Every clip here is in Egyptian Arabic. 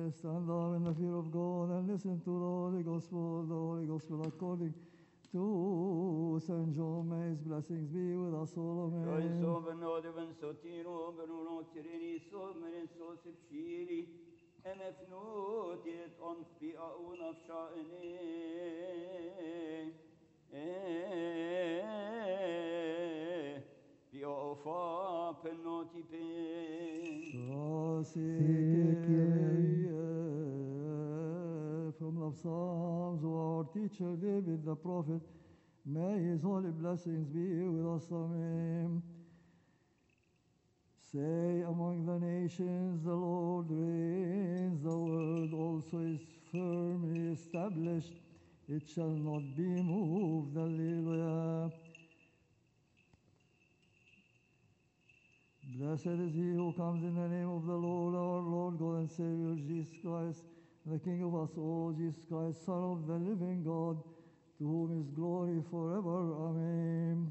stand thou in the fear of God and listen to the Holy Gospel, the Holy Gospel according to St. John. May his blessings be with us all. Jag är Amen. så benådig, ben så tiro, ben onoktirini, så men så sipshiri. MF notiet on fi aun av sha'ini. Fi ofa penoti pe. From the Psalms of our teacher David the prophet, may his holy blessings be with us. Amen. Say among the nations, the Lord reigns, the world also is firmly established, it shall not be moved. Alleluia. Blessed is he who comes in the name of the Lord, our Lord God and Savior Jesus Christ, the King of us all, Jesus Christ, Son of the living God, to whom is glory forever. Amen.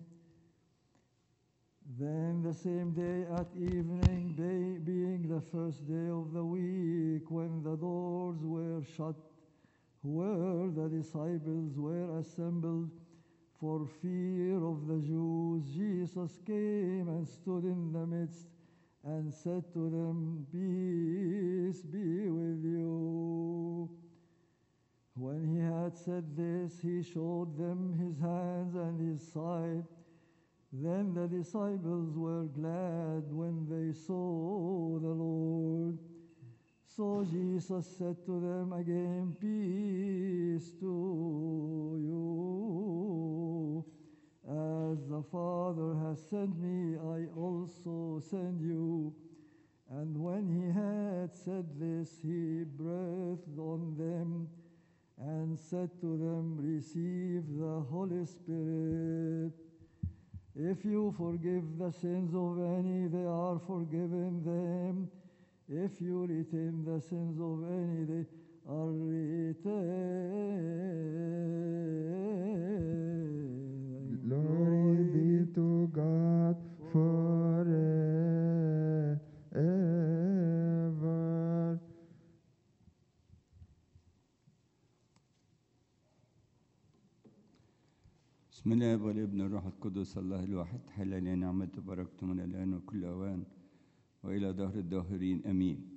Then the same day at evening, be- being the first day of the week, when the doors were shut, where the disciples were assembled for fear of the Jews, Jesus came and stood in the midst and said to them, Peace be with you. When he had said this, he showed them his hands and his side. Then the disciples were glad when they saw the Lord. So Jesus said to them again, Peace to you. As the Father has sent me, I also send you. And when he had said this, he breathed on them and said to them, Receive the Holy Spirit. If you forgive the sins of any, they are forgiven them. If you retain the sins of any, they are retained. Glory be to God forever. بسم الله والابن الروح القدس الله الواحد حل لي نعمته وبركته من الآن وكل أوان وإلى دهر الداهرين أمين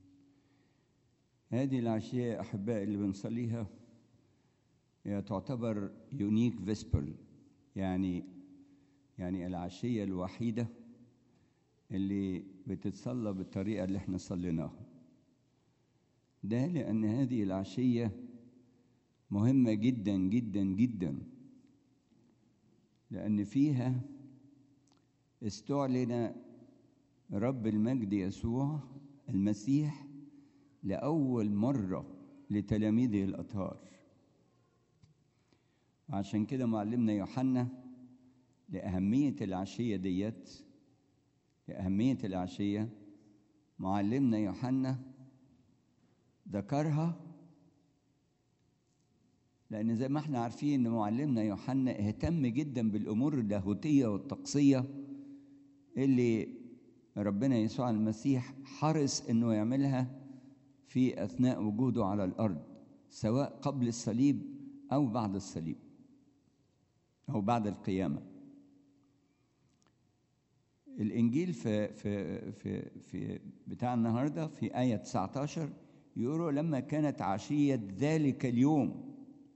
هذه العشية أحبائي اللي بنصليها هي تعتبر يونيك فيسبل يعني يعني العشية الوحيدة اللي بتتصلى بالطريقة اللي احنا صليناها ده لأن هذه العشية مهمة جدا جدا جدا لأن فيها استعلن رب المجد يسوع المسيح لأول مرة لتلاميذه الأطهار عشان كده معلمنا يوحنا لأهمية العشية ديت لأهمية العشية معلمنا يوحنا ذكرها لأن زي ما احنا عارفين إن معلمنا يوحنا اهتم جدا بالأمور اللاهوتية والطقسية اللي ربنا يسوع المسيح حرص إنه يعملها في أثناء وجوده على الأرض سواء قبل الصليب أو بعد الصليب أو بعد القيامة الإنجيل في في في في بتاع النهارده في آية 19 يقولوا لما كانت عشية ذلك اليوم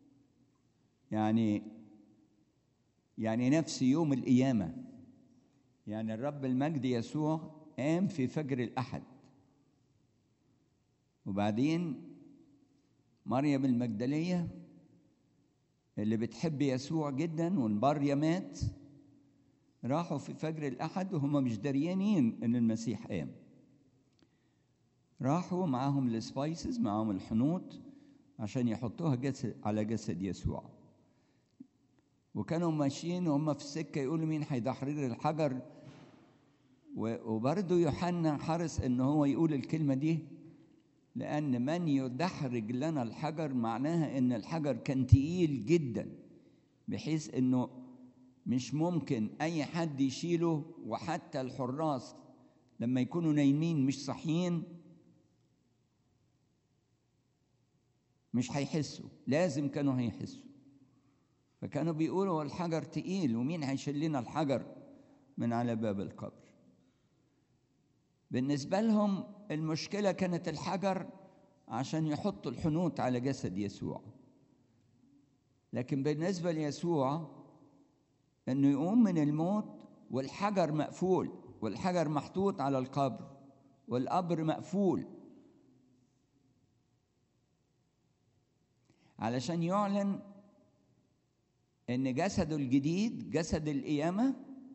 يعني يعني نفس يوم القيامة يعني الرب المجد يسوع قام في فجر الأحد وبعدين مريم المجدلية اللي بتحب يسوع جدا والبارية مات راحوا في فجر الأحد وهم مش دريانين إن المسيح قام راحوا معاهم السبايسز معاهم الحنوط عشان يحطوها جسد على جسد يسوع وكانوا ماشيين وهم في السكة يقولوا مين هيدحرر الحجر وبرضه يوحنا حرص ان هو يقول الكلمة دي لأن من يدحرج لنا الحجر معناها إن الحجر كان تقيل جدا بحيث إنه مش ممكن أي حد يشيله وحتى الحراس لما يكونوا نايمين مش صاحيين مش هيحسوا لازم كانوا هيحسوا فكانوا بيقولوا هو الحجر تقيل ومين هيشيل لنا الحجر من على باب القبر بالنسبة لهم المشكلة كانت الحجر عشان يحطوا الحنوط على جسد يسوع لكن بالنسبة ليسوع انه يقوم من الموت والحجر مقفول والحجر محطوط على القبر والقبر مقفول علشان يعلن ان جسده الجديد جسد القيامه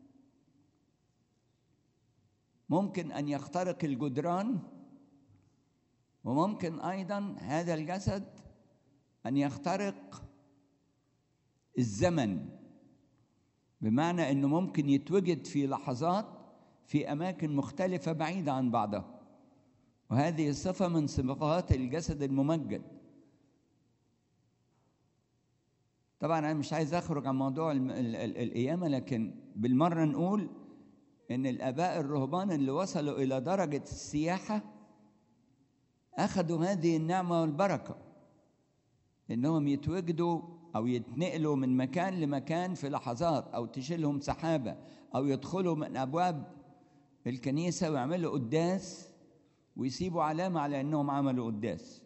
ممكن ان يخترق الجدران وممكن ايضا هذا الجسد ان يخترق الزمن بمعنى انه ممكن يتوجد في لحظات في اماكن مختلفه بعيده عن بعضها وهذه صفه من صفات الجسد الممجد طبعا انا مش عايز اخرج عن موضوع الم- ال- ال- القيامه لكن بالمره نقول ان الاباء الرهبان اللي وصلوا الى درجه السياحه اخذوا هذه النعمه والبركه انهم يتوجدوا او يتنقلوا من مكان لمكان في لحظات او تشيلهم سحابه او يدخلوا من ابواب الكنيسه ويعملوا قداس ويسيبوا علامه على انهم عملوا قداس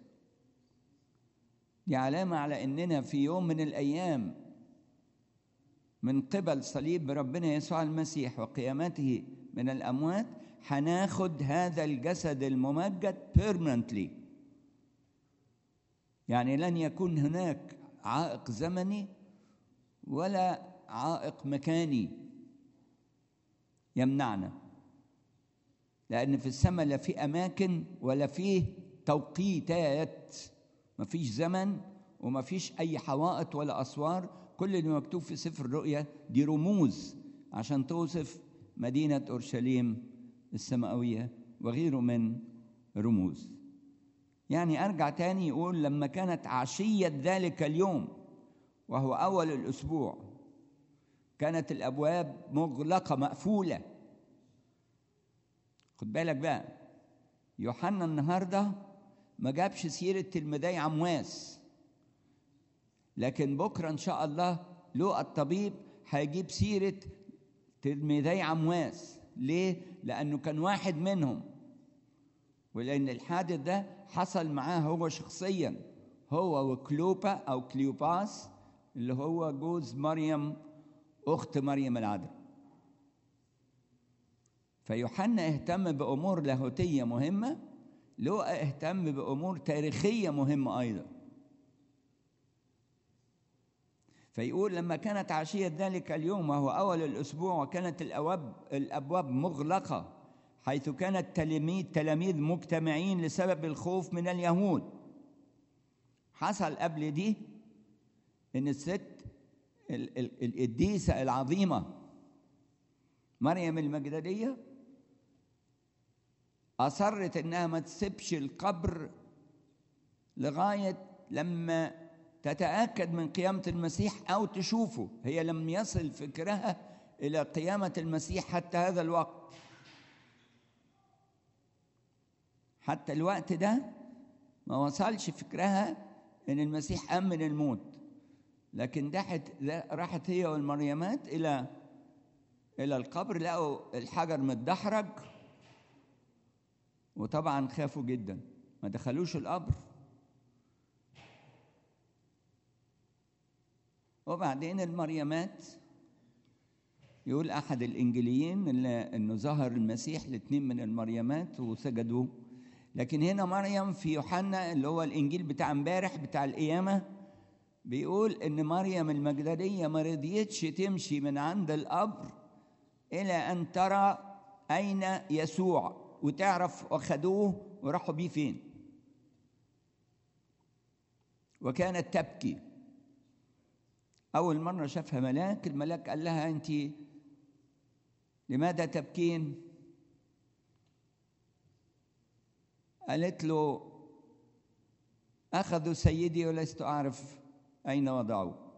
دي علامه على اننا في يوم من الايام من قبل صليب ربنا يسوع المسيح وقيامته من الاموات هناخد هذا الجسد الممجد permanently يعني لن يكون هناك عائق زمني ولا عائق مكاني يمنعنا لأن في السماء لا في أماكن ولا فيه توقيتات ما فيش زمن وما فيش أي حوائط ولا أسوار كل اللي مكتوب في سفر الرؤيا دي رموز عشان توصف مدينة أورشليم السماوية وغيره من رموز يعني أرجع تاني يقول لما كانت عشية ذلك اليوم وهو أول الأسبوع كانت الأبواب مغلقة مقفولة خد بالك بقى يوحنا النهارده ما جابش سيرة تلميذي عمواس لكن بكرة إن شاء الله لوقا الطبيب هيجيب سيرة تلميذي عمواس ليه؟ لأنه كان واحد منهم ولأن الحادث ده حصل معاه هو شخصيا هو وكلوبا أو كليوباس اللي هو جوز مريم أخت مريم العذراء فيوحنا اهتم بأمور لاهوتية مهمة لوقا اهتم بأمور تاريخية مهمة أيضا فيقول لما كانت عشية ذلك اليوم وهو أول الأسبوع وكانت الأبواب الأبواب مغلقة حيث كان التلاميذ تلاميذ مجتمعين لسبب الخوف من اليهود حصل قبل دي إن الست ال- ال- القديسة العظيمة مريم المجدلية أصرت إنها ما تسيبش القبر لغاية لما تتأكد من قيامة المسيح أو تشوفه هي لم يصل فكرها إلى قيامة المسيح حتى هذا الوقت حتى الوقت ده ما وصلش فكرها إن المسيح قام من الموت لكن دحت راحت هي والمريمات إلى إلى القبر لقوا الحجر متدحرج وطبعا خافوا جدا ما دخلوش القبر وبعدين المريمات يقول احد الانجيليين اللي- انه ظهر المسيح لاثنين من المريمات وسجدوا لكن هنا مريم في يوحنا اللي هو الانجيل بتاع امبارح بتاع القيامه بيقول ان مريم المجدليه ما رضيتش تمشي من عند القبر الى ان ترى اين يسوع وتعرف واخدوه وراحوا بيه فين وكانت تبكي أول مرة شافها ملاك الملاك قال لها أنت لماذا تبكين؟ قالت له أخذوا سيدي ولست أعرف أين وضعوه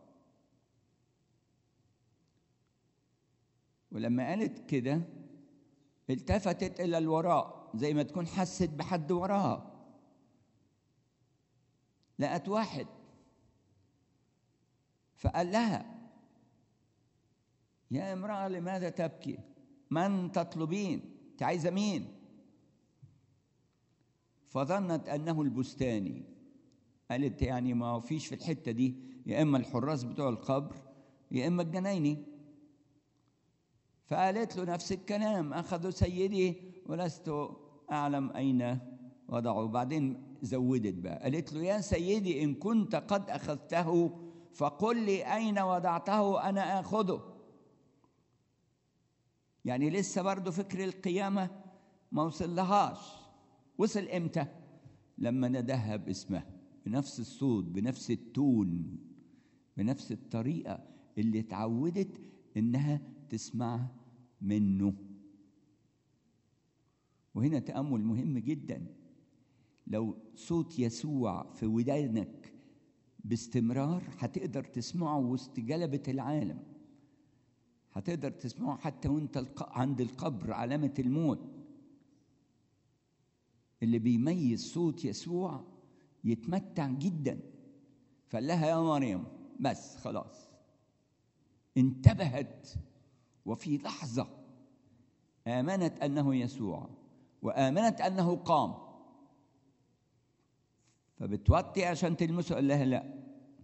ولما قالت كده التفتت إلى الوراء زي ما تكون حست بحد وراها لقت واحد فقال لها يا امرأة لماذا تبكي من تطلبين انت عايزة مين فظنت أنه البستاني قالت يعني ما فيش في الحتة دي يا إما الحراس بتوع القبر يا إما الجنايني فقالت له نفس الكلام أخذوا سيدي ولست أعلم أين وضعوا بعدين زودت بقى قالت له يا سيدي إن كنت قد أخذته فقل لي أين وضعته أنا آخذه يعني لسه برضه فكر القيامة ما وصلهاش وصل إمتى لما نداها باسمها بنفس الصوت بنفس التون بنفس الطريقة اللي اتعودت إنها تسمع منه وهنا تأمل مهم جدا لو صوت يسوع في ودانك باستمرار هتقدر تسمعه وسط جلبة العالم هتقدر تسمعه حتى وانت الق- عند القبر علامة الموت اللي بيميز صوت يسوع يتمتع جدا فقال لها يا مريم بس خلاص انتبهت وفي لحظة آمنت أنه يسوع وآمنت أنه قام فبتوطي عشان تلمسه قال لها لا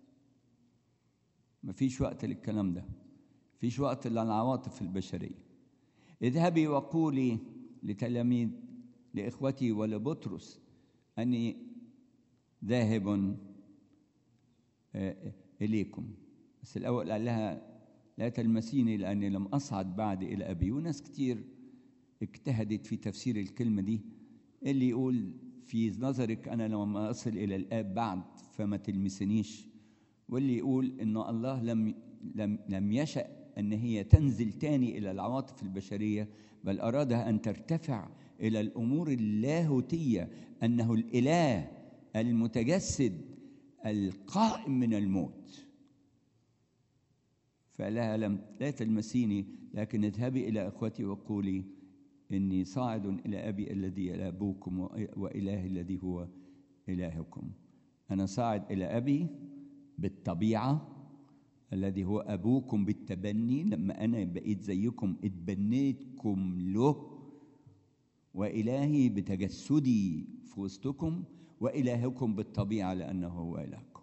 مفيش وقت للكلام ده مفيش وقت للعواطف البشرية اذهبي وقولي لتلاميذ لإخوتي ولبطرس أني ذاهب آه، إليكم بس الأول قال لها لا تلمسيني لأني لم أصعد بعد إلى أبي وناس كتير اجتهدت في تفسير الكلمة دي اللي يقول في نظرك أنا لما أصل إلى الآب بعد فما تلمسنيش واللي يقول إنه الله لم لم لم يشأ أن هي تنزل تاني إلى العواطف البشرية بل أرادها أن ترتفع إلى الأمور اللاهوتية أنه الإله المتجسد القائم من الموت فلها لم لا تلمسيني لكن اذهبي إلى أخوتي وقولي إني صاعد إلى أبي الذي إلى أبوكم وإله الذي هو إلهكم أنا صاعد إلى أبي بالطبيعة الذي هو أبوكم بالتبني لما أنا بقيت زيكم اتبنيتكم له وإلهي بتجسدي في وسطكم وإلهكم بالطبيعة لأنه هو إلهكم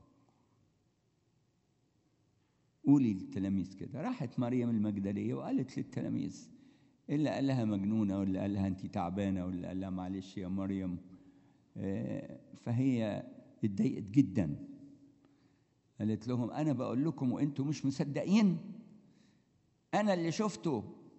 قولي للتلاميذ كده راحت مريم المجدلية وقالت للتلاميذ اللي قال لها مجنونة واللي قال لها أنت تعبانة واللي قال لها معلش يا مريم آه، فهي اتضايقت جدا قالت لهم أنا بقول لكم وأنتم مش مصدقين أنا اللي شفته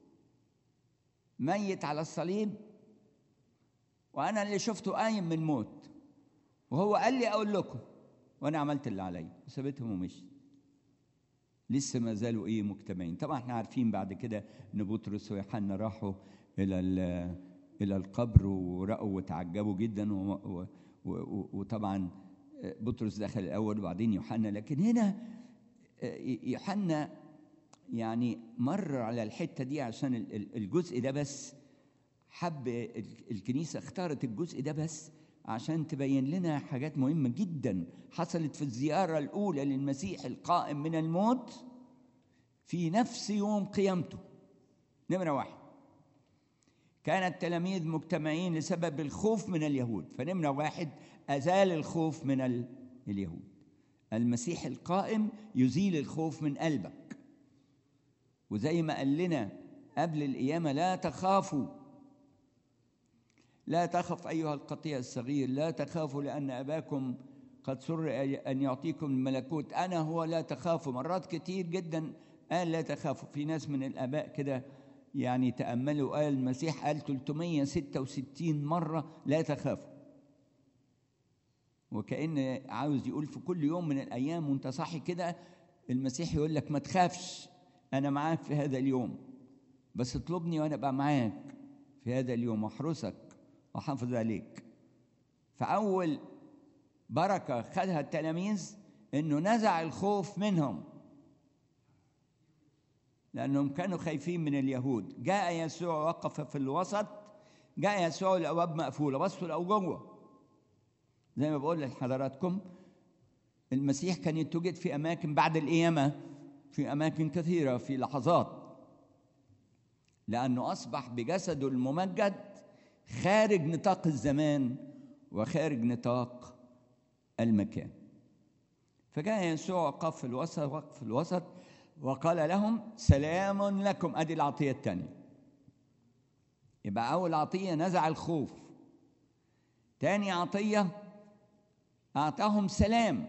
ميت على الصليب وأنا اللي شفته قايم من موت وهو قال لي أقول لكم وأنا عملت اللي عليا وسابتهم ومشيت لسه ما زالوا ايه مجتمعين طبعا احنا عارفين بعد كده ان بطرس ويوحنا راحوا الى ال- الى القبر ورأوا وتعجبوا جدا و- و- و- وطبعا بطرس دخل الاول وبعدين يوحنا لكن هنا يوحنا يعني مر على الحته دي عشان ال- ال- الجزء ده بس حب ال- الكنيسه اختارت الجزء ده بس عشان تبين لنا حاجات مهمه جدا حصلت في الزياره الاولى للمسيح القائم من الموت في نفس يوم قيامته نمره واحد كان التلاميذ مجتمعين لسبب الخوف من اليهود فنمره واحد ازال الخوف من ال- اليهود المسيح القائم يزيل الخوف من قلبك وزي ما قال لنا قبل القيامه لا تخافوا لا تخف أيها القطيع الصغير لا تخافوا لأن أباكم قد سر أن يعطيكم الملكوت أنا هو لا تخافوا مرات كتير جدا قال لا تخافوا في ناس من الآباء كده يعني تأملوا قال المسيح قال 366 مرة لا تخافوا وكأن عاوز يقول في كل يوم من الأيام وأنت صاحي كده المسيح يقول لك ما تخافش أنا معاك في هذا اليوم بس اطلبني وأنا أبقى معاك في هذا اليوم أحرسك وحافظ عليك فأول بركة خدها التلاميذ إنه نزع الخوف منهم لأنهم كانوا خايفين من اليهود جاء يسوع وقف في الوسط جاء يسوع الأبواب مقفولة بصوا لقوا جوه زي ما بقول لحضراتكم المسيح كان يتوجد في اماكن بعد القيامه في اماكن كثيره في لحظات لانه اصبح بجسده الممجد خارج نطاق الزمان وخارج نطاق المكان فجاء يسوع وقف في الوسط وقف في الوسط وقال لهم سلام لكم ادي العطيه الثانيه يبقى اول عطيه نزع الخوف تاني عطيه اعطاهم سلام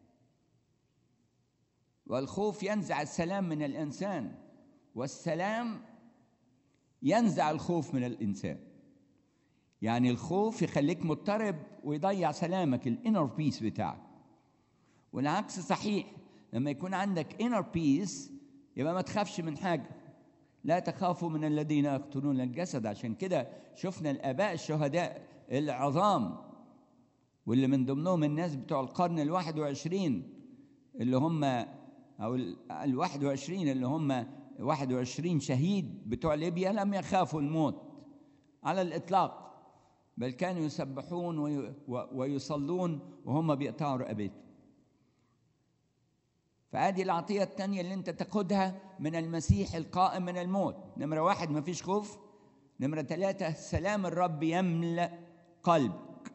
والخوف ينزع السلام من الانسان والسلام ينزع الخوف من الانسان يعني الخوف يخليك مضطرب ويضيع سلامك الانر بيس بتاعك والعكس صحيح لما يكون عندك انر بيس يبقى ما تخافش من حاجه لا تخافوا من الذين يقتلون الجسد عشان كده شفنا الاباء الشهداء العظام واللي من ضمنهم الناس بتوع القرن الواحد وعشرين اللي هم أو الواحد وعشرين اللي هم واحد وعشرين شهيد بتوع ليبيا لم يخافوا الموت على الإطلاق بل كانوا يسبحون ويصلون وهم بيقطعوا رقبتهم فادي العطيه الثانيه اللي انت تاخدها من المسيح القائم من الموت نمره واحد ما فيش خوف نمره ثلاثه سلام الرب يملا قلبك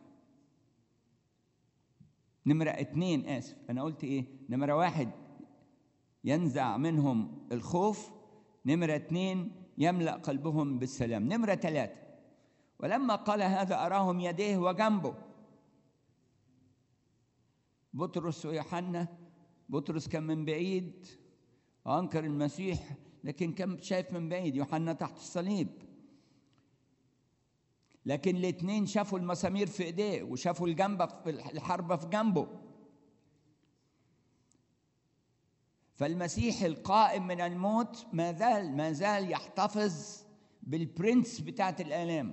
نمره اثنين اسف انا قلت ايه نمره واحد ينزع منهم الخوف نمره اثنين يملا قلبهم بالسلام نمره ثلاثه ولما قال هذا اراهم يديه وجنبه بطرس ويوحنا بطرس كان من بعيد وانكر المسيح لكن كان شايف من بعيد يوحنا تحت الصليب لكن الاثنين شافوا المسامير في ايديه وشافوا الجنبه في الحربه في جنبه فالمسيح القائم من الموت ما زال ما زال يحتفظ بالبرنس بتاعت الالام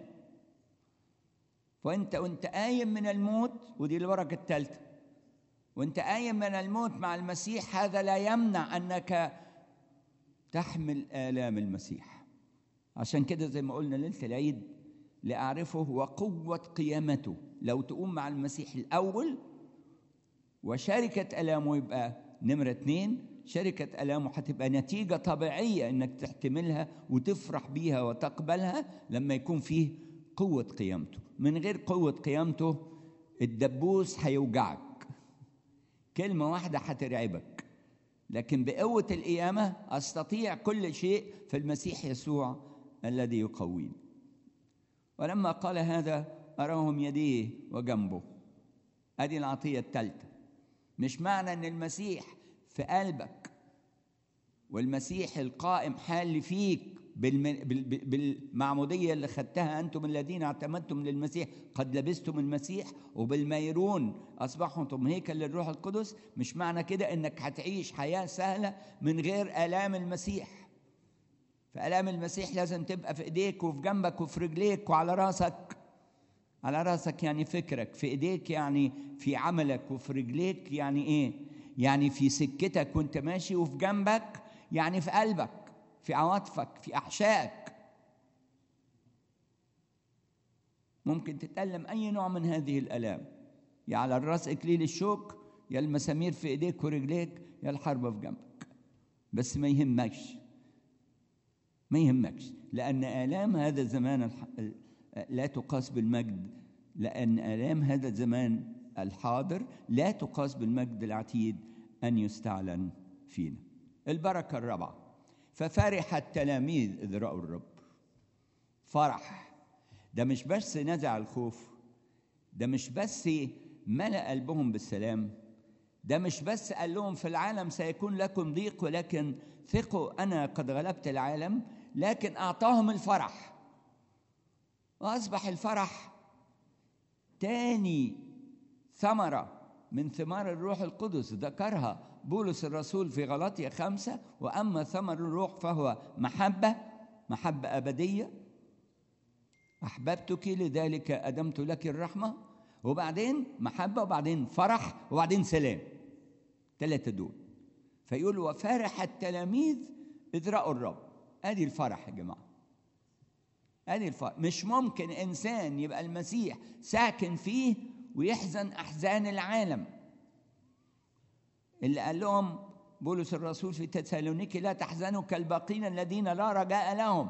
وانت وانت قايم من الموت ودي الورقه الثالثه وانت قايم من الموت مع المسيح هذا لا يمنع انك تحمل الام المسيح عشان كده زي ما قلنا ليله العيد لاعرفه وقوه قيامته لو تقوم مع المسيح الاول وشركه الامه يبقى نمره اتنين شركة ألامه هتبقى نتيجة طبيعية إنك تحتملها وتفرح بيها وتقبلها لما يكون فيه قوة قيامته من غير قوة قيامته الدبوس هيوجعك كلمة واحدة هترعبك لكن بقوة القيامة أستطيع كل شيء في المسيح يسوع الذي يقويني ولما قال هذا أراهم يديه وجنبه أدي العطية الثالثة مش معنى أن المسيح في قلبك والمسيح القائم حال فيك بالمعمودية اللي خدتها أنتم الذين اعتمدتم للمسيح قد لبستم المسيح وبالميرون أصبحتم هيكل للروح القدس مش معنى كده إنك هتعيش حياة سهلة من غير آلام المسيح فآلام المسيح لازم تبقى في إيديك وفي جنبك وفي رجليك وعلى راسك على راسك يعني فكرك في إيديك يعني في عملك وفي رجليك يعني إيه يعني في سكتك وانت ماشي وفي جنبك يعني في قلبك في عواطفك في احشائك ممكن تتألم أي نوع من هذه الآلام يا على الرأس إكليل الشوك يا المسامير في إيديك ورجليك يا الحربة في جنبك بس ما يهمكش ما يهمكش لأن آلام هذا الزمان الح... لا تقاس بالمجد لأن آلام هذا الزمان الحاضر لا تقاس بالمجد العتيد أن يستعلن فينا البركة الرابعة ففرح التلاميذ إذ رأوا الرب فرح ده مش بس نزع الخوف ده مش بس ملأ قلبهم بالسلام ده مش بس قال لهم في العالم سيكون لكم ضيق ولكن ثقوا أنا قد غلبت العالم لكن أعطاهم الفرح وأصبح الفرح تاني ثمرة من ثمار الروح القدس ذكرها بولس الرسول في غلطية خمسة وأما ثمر الروح فهو محبة محبة أبدية أحببتك لذلك أدمت لك الرحمة وبعدين محبة وبعدين فرح وبعدين سلام ثلاثة دول فيقول وفرح التلاميذ إذ رأوا الرب أدي الفرح يا جماعة أدي الفرح مش ممكن إنسان يبقى المسيح ساكن فيه ويحزن احزان العالم اللي قال لهم بولس الرسول في تسالونيكي لا تحزنوا كالباقين الذين لا رجاء لهم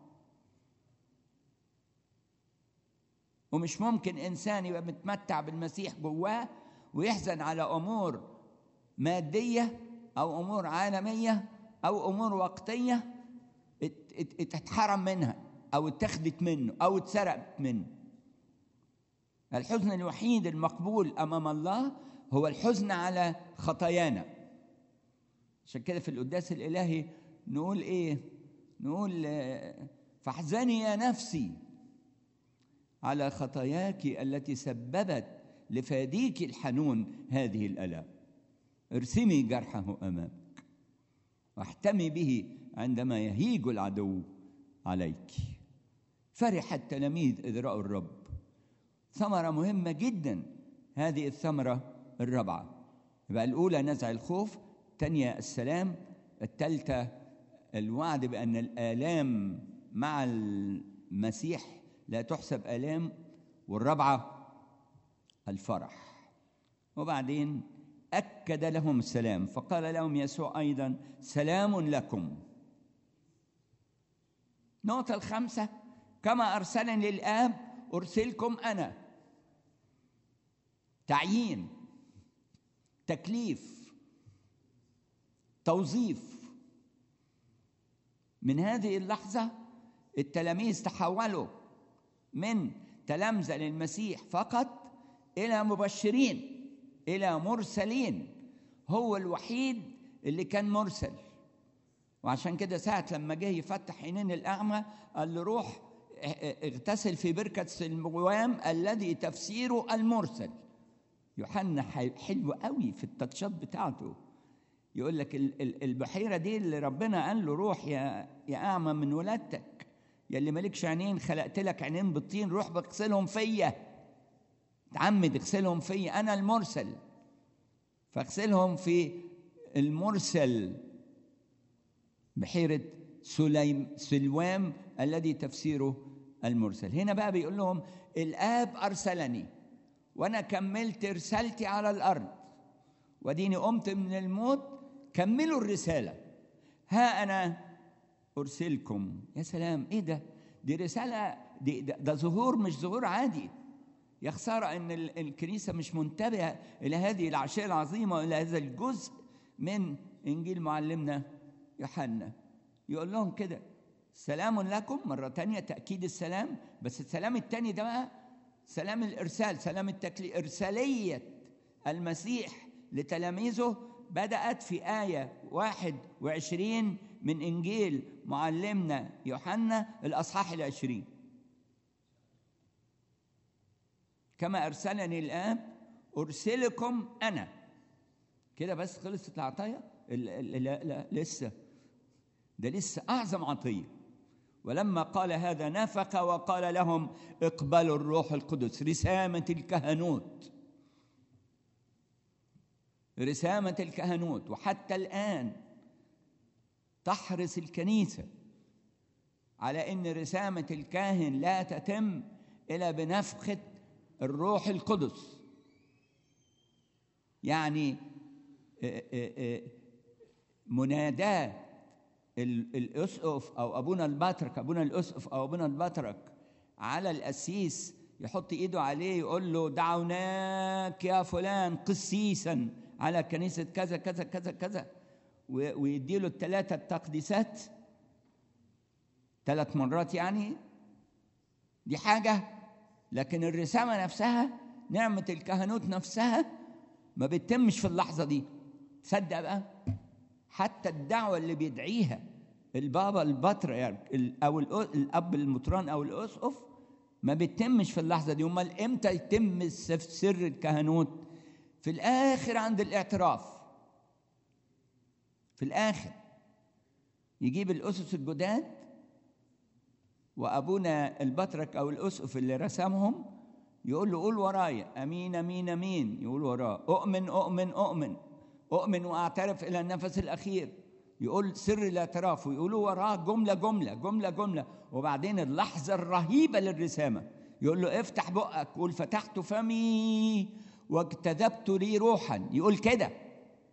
ومش ممكن انسان يبقى متمتع بالمسيح جواه ويحزن على امور ماديه او امور عالميه او امور وقتيه ات- ات- اتحرم منها او اتخذت منه او اتسرقت منه الحزن الوحيد المقبول امام الله هو الحزن على خطايانا عشان كده في القداس الالهي نقول ايه نقول آه، فاحزني يا نفسي على خطاياك التي سببت لفاديك الحنون هذه الالام ارسمي جرحه امامك واحتمي به عندما يهيج العدو عليك فرح التلاميذ اذ راوا الرب ثمره مهمه جدا هذه الثمره الرابعه يبقى الاولى نزع الخوف الثانيه السلام الثالثه الوعد بان الالام مع المسيح لا تحسب الام والرابعه الفرح وبعدين اكد لهم السلام فقال لهم يسوع ايضا سلام لكم النقطه الخامسه كما ارسلني الاب ارسلكم انا تعيين تكليف توظيف من هذه اللحظه التلاميذ تحولوا من تلامذه للمسيح فقط الى مبشرين الى مرسلين هو الوحيد اللي كان مرسل وعشان كده ساعة لما جه يفتح عينين الأعمى قال له روح اغتسل في بركة سلوام الذي تفسيره المرسل يوحنا حلو قوي في التاتشات بتاعته يقول لك ال- ال- البحيرة دي اللي ربنا قال له روح يا يا أعمى من ولادتك يا اللي مالكش عينين خلقت لك عينين بالطين روح بغسلهم فيا تعمد اغسلهم فيا أنا المرسل فاغسلهم في المرسل بحيرة سليم سلوام الذي تفسيره المرسل هنا بقى بيقول لهم الآب أرسلني وأنا كملت رسالتي على الأرض وديني قمت من الموت كملوا الرسالة ها أنا أرسلكم يا سلام إيه ده دي رسالة دي ده, ده ظهور مش ظهور عادي يا خسارة إن ال- الكنيسة مش منتبهة إلى هذه العشية العظيمة وإلى هذا الجزء من إنجيل معلمنا يوحنا يقول لهم كده سلام لكم مرة تانية تأكيد السلام بس السلام التاني ده بقى سلام الإرسال سلام التكليف إرسالية المسيح لتلاميذه بدأت في آية 21 من إنجيل معلمنا يوحنا الأصحاح العشرين كما أرسلني الآب أرسلكم أنا كده بس خلصت العطايا ال- ال- لا لا لسه ده لسه أعظم عطية ولما قال هذا نفق وقال لهم اقبلوا الروح القدس رسامة الكهنوت رسامة الكهنوت وحتى الآن تحرص الكنيسة على أن رسامة الكاهن لا تتم إلا بنفخة الروح القدس يعني آه، آه، آه، مناداة ال- الأسقف أو أبونا البطرك أبونا الأسقف أو أبونا البطرك على القسيس يحط إيده عليه يقول له دعوناك يا فلان قسيسا على كنيسة كذا كذا كذا كذا و- ويديله الثلاثة التقديسات ثلاث مرات يعني دي حاجة لكن الرسامة نفسها نعمة الكهنوت نفسها ما بتتمش في اللحظة دي تصدق بقى حتى الدعوة اللي بيدعيها البابا البطريرك ال- أو الأ- الأب المطران أو الأسقف ما بتتمش في اللحظة دي أمال إمتى يتم الس- سر الكهنوت في الآخر عند الاعتراف في الآخر يجيب الأسس الجداد وابونا البطرك او الاسقف اللي رسمهم يقول له قول ورايا امين امين امين يقول وراه اؤمن اؤمن اؤمن اؤمن واعترف الى النفس الاخير يقول سر الاعتراف ويقولوا وراه جمله جمله جمله جمله وبعدين اللحظه الرهيبه للرسامه يقول له افتح بقك قول فتحت فمي واجتذبت لي روحا يقول كده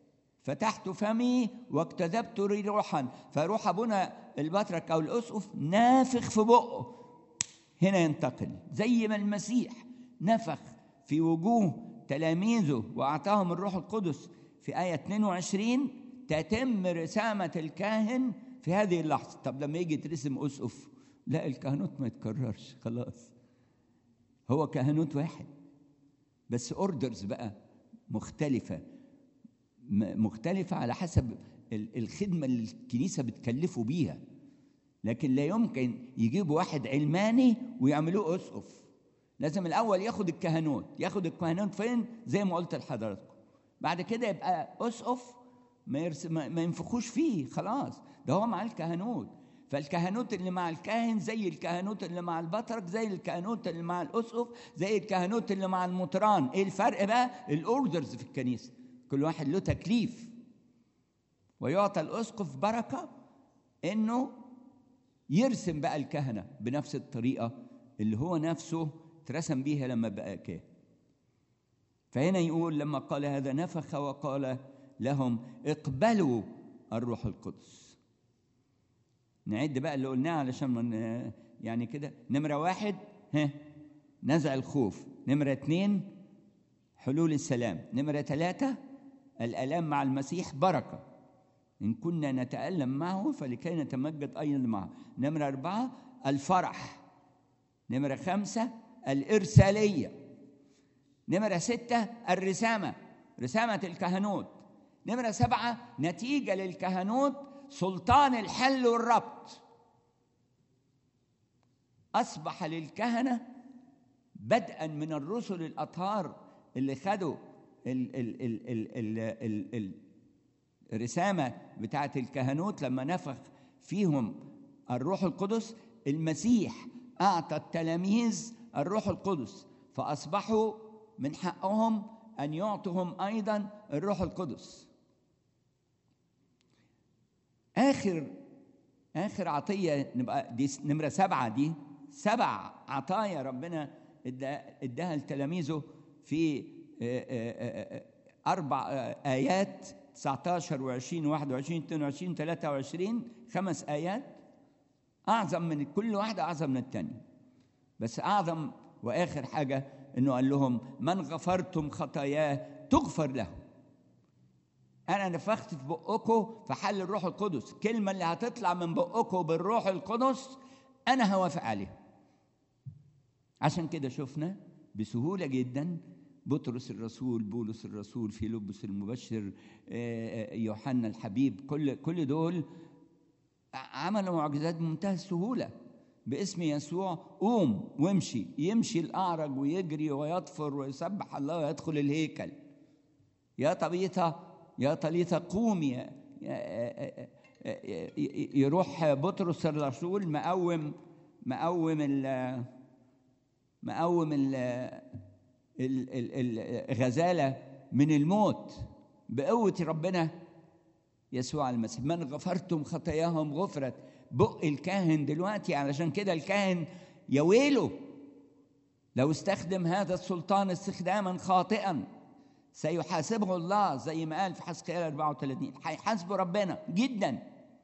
فتحت فمي واجتذبت روحا فروح ابونا البطرك او الاسقف نافخ في بقه هنا ينتقل زي ما المسيح نفخ في وجوه تلاميذه واعطاهم الروح القدس في ايه 22 تتم رسامه الكاهن في هذه اللحظه طب لما يجي يترسم اسقف لا الكهنوت ما يتكررش خلاص هو كهنوت واحد بس اوردرز بقى مختلفه م- مختلفه على حسب ال- الخدمه اللي الكنيسه بتكلفه بيها لكن لا يمكن يجيبوا واحد علماني ويعملوه اسقف لازم الاول ياخد الكهنوت ياخد الكهنوت فين زي ما قلت لحضراتكم بعد كده يبقى اسقف ما, يرس... ما ما ينفخوش فيه خلاص ده هو مع الكهنوت فالكهنوت اللي مع الكاهن زي الكهنوت اللي مع البطرك زي الكهنوت اللي مع الاسقف زي الكهنوت اللي مع المطران ايه الفرق بقى الاوردرز في الكنيسه كل واحد له تكليف ويعطى الاسقف بركه انه يرسم بقى الكهنه بنفس الطريقه اللي هو نفسه اترسم بيها لما بقى كاهن فهنا يقول لما قال هذا نفخ وقال لهم اقبلوا الروح القدس نعد بقى اللي قلناه علشان من يعني كده نمرة واحد ها نزع الخوف نمرة اتنين حلول السلام نمرة ثلاثة الآلام مع المسيح بركة إن كنا نتألم معه فلكي نتمجد أيضا معه نمرة أربعة الفرح نمرة خمسة الإرسالية نمرة ستة الرسامة رسامة الكهنوت نمرة سبعة نتيجة للكهنوت سلطان الحل والربط أصبح للكهنة بدءا من الرسل الأطهار اللي خدوا ال ال ال ال ال ال ال الرسامة بتاعة الكهنوت لما نفخ فيهم الروح القدس المسيح أعطى التلاميذ الروح القدس فأصبحوا من حقهم أن يعطهم أيضا الروح القدس آخر آخر عطية نبقى دي نمرة سبعة دي سبع عطايا ربنا اداها لتلاميذه في أربع آيات 19 و20 و21 22 23 خمس آيات أعظم من كل واحدة أعظم من الثانية بس أعظم وآخر حاجة إنه قال لهم من غفرتم خطاياه تغفر له أنا نفخت في بقكم فحل الروح القدس الكلمة اللي هتطلع من بقكم بالروح القدس أنا هوافق عليها عشان كده شفنا بسهولة جدا بطرس الرسول بولس الرسول فيلبس المبشر يوحنا الحبيب كل كل دول عملوا معجزات بمنتهى السهولة باسم يسوع قوم وامشي يمشي الأعرج ويجري ويطفر ويسبح الله ويدخل الهيكل يا طبيطة يا طليطة قومي يروح بطرس الرسول مقوم مقوم ال مقوم ال الغزالة من الموت بقوة ربنا يسوع المسيح من غفرتم خطاياهم غفرت بق الكاهن دلوقتي علشان كده الكاهن يا ويله لو استخدم هذا السلطان استخداما خاطئا سيحاسبه الله زي ما قال في حسقيال 34 هيحاسبه ربنا جدا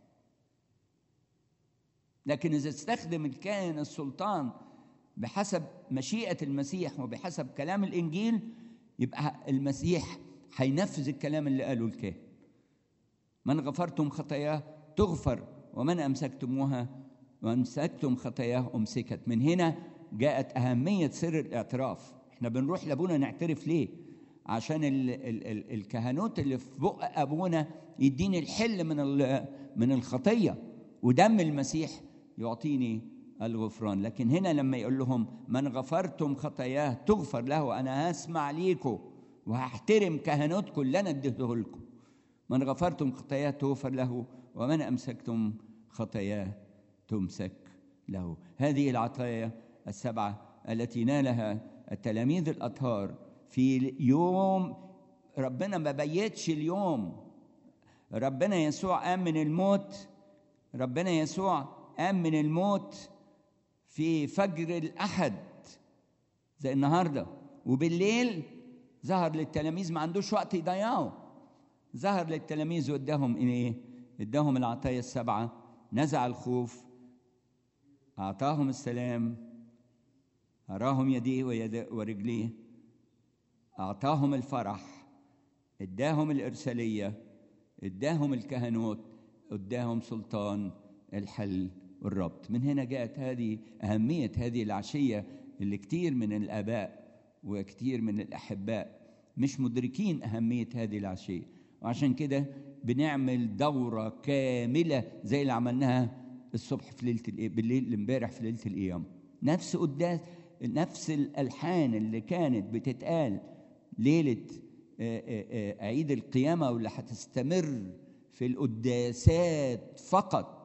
لكن اذا استخدم الكاهن السلطان بحسب مشيئة المسيح وبحسب كلام الإنجيل يبقى المسيح هينفذ الكلام اللي قاله الكاهن من غفرتم خطاياه تغفر ومن أمسكتموها وأمسكتم خطاياه أمسكت من هنا جاءت أهمية سر الاعتراف احنا بنروح لأبونا نعترف ليه عشان ال ال ال الكهنوت اللي في بق أبونا يديني الحل من من الخطية ودم المسيح يعطيني الغفران لكن هنا لما يقول لهم من غفرتم خطاياه تغفر له انا هسمع ليكم وهحترم كهنوتكم اللي انا اديته لكم من غفرتم خطاياه تغفر له ومن امسكتم خطاياه تمسك له هذه العطايا السبعه التي نالها التلاميذ الاطهار في يوم ربنا ما بيتش اليوم ربنا يسوع قام من الموت ربنا يسوع قام من الموت في فجر الأحد زي النهاردة وبالليل ظهر للتلاميذ ما عندوش وقت يضيعوا ظهر للتلاميذ واداهم ايه اداهم العطايا السبعه نزع الخوف اعطاهم السلام اراهم يديه ويد ورجليه اعطاهم الفرح اداهم الارساليه اداهم الكهنوت اداهم سلطان الحل والربط من هنا جاءت هذه اهميه هذه العشيه اللي كتير من الاباء وكتير من الاحباء مش مدركين اهميه هذه العشيه وعشان كده بنعمل دوره كامله زي اللي عملناها الصبح في ليله الإيه- بالليل امبارح في ليله القيامه نفس قداس نفس الالحان اللي كانت بتتقال ليله آه، آه، آه، عيد القيامه واللي هتستمر في القداسات فقط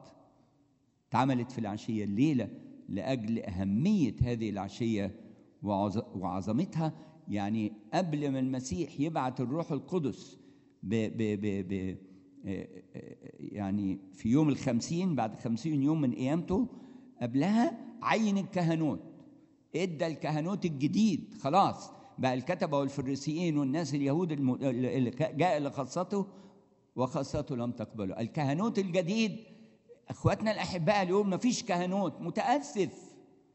اتعملت في العشية الليلة لأجل أهمية هذه العشية وعظ- وعظمتها يعني قبل ما المسيح يبعت الروح القدس ب ب ب ب آه، آه، يعني في يوم الخمسين بعد خمسين يوم من قيامته قبلها عين الكهنوت ادى الكهنوت الجديد خلاص بقى الكتبة والفريسيين والناس اليهود الم- اللي جاء لخاصته وخاصته لم تقبله الكهنوت الجديد اخواتنا الاحباء اليوم مفيش كهنوت متاسف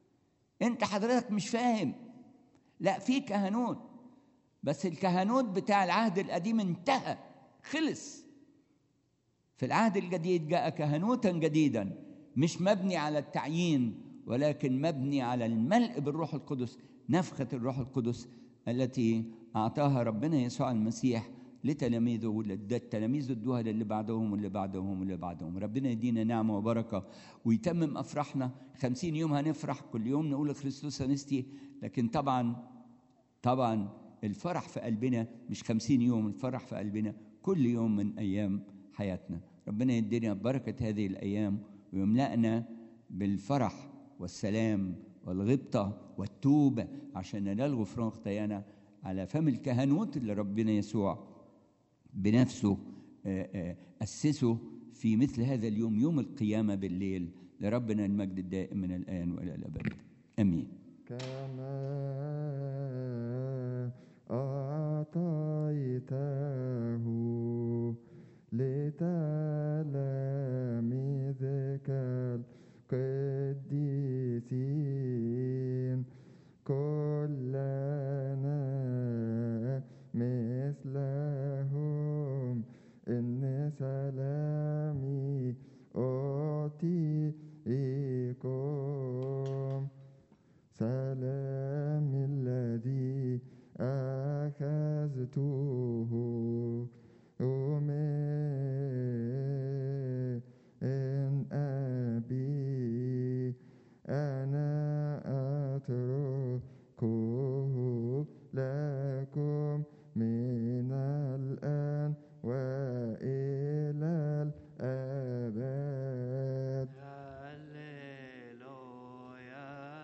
انت حضرتك مش فاهم لا في كهنوت بس الكهنوت بتاع العهد القديم انتهى خلص في العهد الجديد جاء كهنوتا جديدا مش مبني على التعيين ولكن مبني على الملء بالروح القدس نفخة الروح القدس التي أعطاها ربنا يسوع المسيح لتلاميذه والتلاميذ ادوها للي بعدهم واللي بعدهم واللي بعدهم ربنا يدينا نعمة وبركة ويتمم أفراحنا خمسين يوم هنفرح كل يوم نقول خريستوس أنستي لكن طبعا طبعا الفرح في قلبنا مش خمسين يوم الفرح في قلبنا كل يوم من أيام حياتنا ربنا يدينا بركة هذه الأيام ويملأنا بالفرح والسلام والغبطة والتوبة عشان ننال غفران خطايانا على فم الكهنوت اللي ربنا يسوع بنفسه آه، آه، أسسه في مثل هذا اليوم يوم القيامة بالليل لربنا المجد الدائم من الآن وإلى الأبد آمين كما أعطيته لتلاميذك القديسين كلنا مثلهم إن سلامي أعطيكم سلام الذي أخذته من أبي أنا أتركه لكم من الآن وإلى الأبد Alleluia,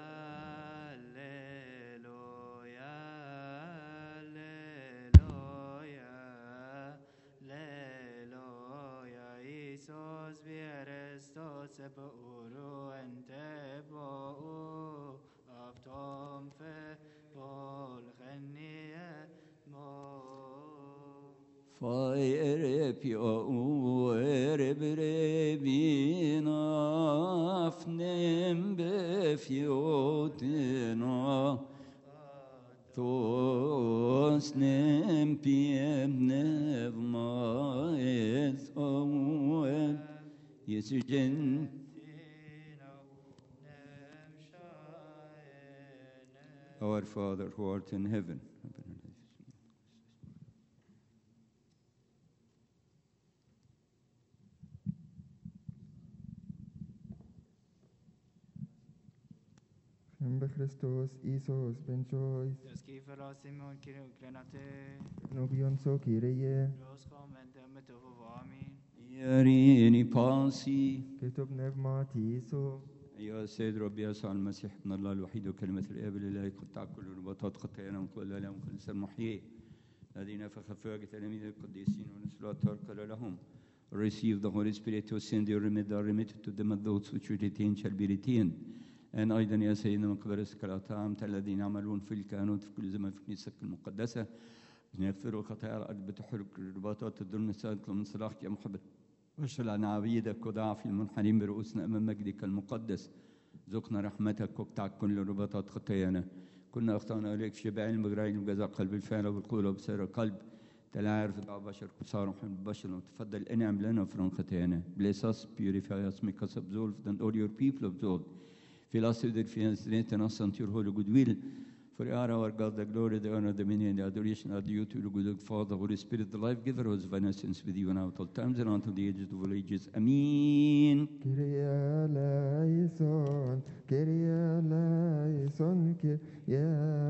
alleluia, alleluia, alleluia. Iisus vierestos eburu entebo aftom fe bol khnie mo. Fire pure brevina fnem befiotina Tos nem piem nevma es oet Jesu gen Our Father who art in heaven. بخريستوس إيسوس بن شويس Dios kiefer oss Simon kire klenate. نوبيون سو كيريه Dios kom en döme to amin. يريني باسي كتب نفماتيسو أيها السيد ربي يسوع المسيح ابن الله الوحيد وكلمة الآب الإلهي قطع كل رباطات خطايانا من كل آلام كل إنسان محيي الذين نفخ في وجه تلاميذ القديسين ونسلوا قال لهم Receive the Holy Spirit to send your remit are remitted to them and those which you retain shall be retained. And أيضا يا سيدنا من قبل السكرات الذين يعملون في الكهنوت في كل زمان في كنيستك المقدسة أن يغفروا خطايا الأرض بتحرك الرباطات الظلم السادة من صلاحك يا محبة واشغل عن عبيدك وضعف المنحنين برؤوسنا أمام مجدك المقدس ذقنا رحمتك واقطع كل رباطات خطايانا كنا أخطأنا إليك في شبع علم بغير علم بجزاء قلب الفعل والقول وبصير القلب تلاعب في بشر كسار وحن البشر وتفضل انعم لنا فرن خطايانا bless us purify us make us absolved and all your people absolved fill us with the fears strengthen us unto your holy goodwill for you are our God, the glory, the honor, the dominion, the adoration are due to you, good Father, Holy Spirit, the life giver, who is innocence with you now at all times and until the ages of all ages. Amen. Kyrie eleison, Kyrie eleison, Kyrie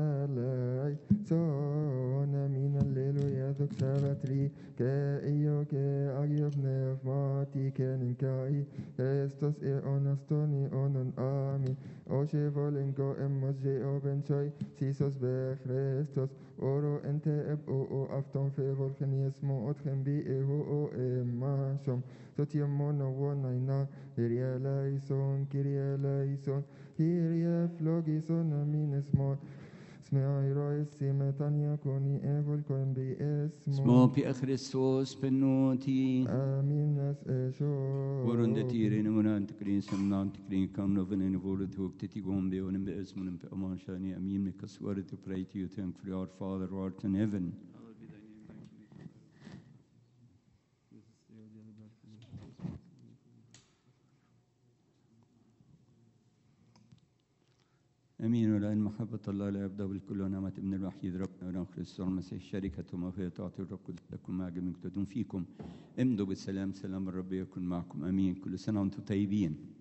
eleison. Amin, Alleluia, duk sabatri, ke io ke agio pneumati, ke ninkai, Christos e onastoni onon amin. Oce volingo emos je obenchoi, sisos be Christos, oro ente eb o o afton fe volcaniesmo otchem bi e ho o e masom. Sotiam mono wonaina, Kyrie eleison, Kyrie eleison, Kyrie flogison amines mor. Smeairois simetania coni evol con bi esmo. Små Pia Christos benoti. Amin as esho. Vorunde tirin munant krin samnant krin kam noven in volet hook titi gombe onem be esmonem pe aman shani amin me kasware to pray to you thank for our Father who art in heaven. امين ولان محبه الله لا يبدا بالكل ونعمه ابن الوحيد ربنا ونعم كريستوس المسيح شركه ومغفره تعطي الرب لكم مع جميع تدوم فيكم امضوا بالسلام سلام الرب يكن معكم امين كل سنه وانتم طيبين